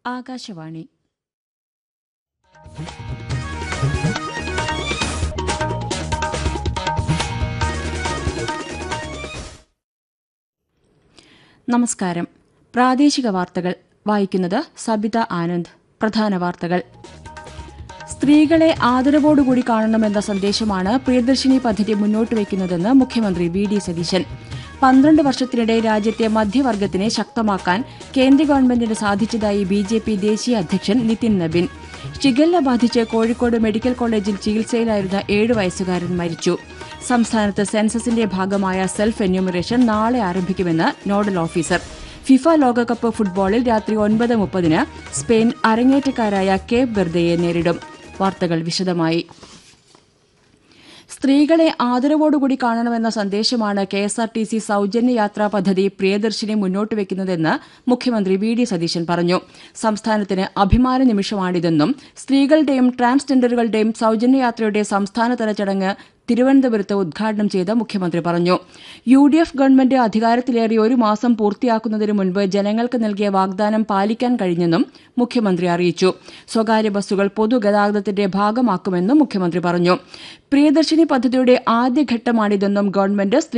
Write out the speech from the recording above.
ആകാശവാണി നമസ്കാരം പ്രാദേശിക വാർത്തകൾ വായിക്കുന്നത് സബിത ആനന്ദ് പ്രധാന വാർത്തകൾ സ്ത്രീകളെ ആദരവോടുകൂടി കാണണമെന്ന സന്ദേശമാണ് പ്രിയദർശിനി പദ്ധതി മുന്നോട്ട് വയ്ക്കുന്നതെന്ന് മുഖ്യമന്ത്രി വി ഡി സതീശൻ പന്ത്രണ്ട് വർഷത്തിനിടെ രാജ്യത്തെ മധ്യവർഗത്തിനെ ശക്തമാക്കാൻ കേന്ദ്ര ഗവൺമെന്റിന് സാധിച്ചതായി ബി ജെ പി ദേശീയ അധ്യക്ഷൻ നിതിൻ നബിൻ ഷിഗല്ല ബാധിച്ച് കോഴിക്കോട് മെഡിക്കൽ കോളേജിൽ ചികിത്സയിലായിരുന്ന ഏഴ് വയസ്സുകാരൻ മരിച്ചു സംസ്ഥാനത്ത് സെൻസസിന്റെ ഭാഗമായ സെൽഫ് എന്യൂമറേഷൻ നാളെ ആരംഭിക്കുമെന്ന് നോഡൽ ഓഫീസർ ഫിഫ ലോകകപ്പ് ഫുട്ബോളിൽ രാത്രി ഒൻപത് മുപ്പതിന് സ്പെയിൻ അരങ്ങേറ്റക്കാരായ കേപ്പ് വെർദയെ നേരിടും വാർത്തകൾ വിശദമായി സ്ത്രീകളെ ആദരവോടുകൂടി കാണണമെന്ന സന്ദേശമാണ് K S R T C സൌജന്യ യാത്രാ പദ്ധതി പ്രിയദർശിനി മുന്നോട്ട് വയ്ക്കുന്നതെന്ന് മുഖ്യമന്ത്രി വി ഡി സതീശൻ പറഞ്ഞു സംസ്ഥാനത്തിന് അഭിമാന നിമിഷമാണിതെന്നും സ്ത്രീകളുടെയും ട്രാൻസ്ജെൻഡറുകളുടെയും സൌജന്യ യാത്രയുടെ സംസ്ഥാനതല ചടങ്ങ് തിരുവനന്തപുരത്ത് ഉദ്ഘാടനം ചെയ്ത് മുഖ്യമന്ത്രി പറഞ്ഞു യു ഡി എഫ് ഗവൺമെന്റ് അധികാരത്തിലേറി ഒരു മാസം പൂർത്തിയാക്കുന്നതിന് മുൻപ് ജനങ്ങൾക്ക് നൽകിയ വാഗ്ദാനം പാലിക്കാൻ കഴിഞ്ഞെന്നും മുഖ്യമന്ത്രി അറിയിച്ചു സ്വകാര്യ ബസ്സുകൾ പൊതുഗതാഗതത്തിന്റെ ഭാഗമാക്കുമെന്നും മുഖ്യമന്ത്രി പറഞ്ഞു പ്രിയദർശിനി പദ്ധതിയുടെ ആദ്യഘട്ടമാണിതെന്നും ഗവൺമെന്റ്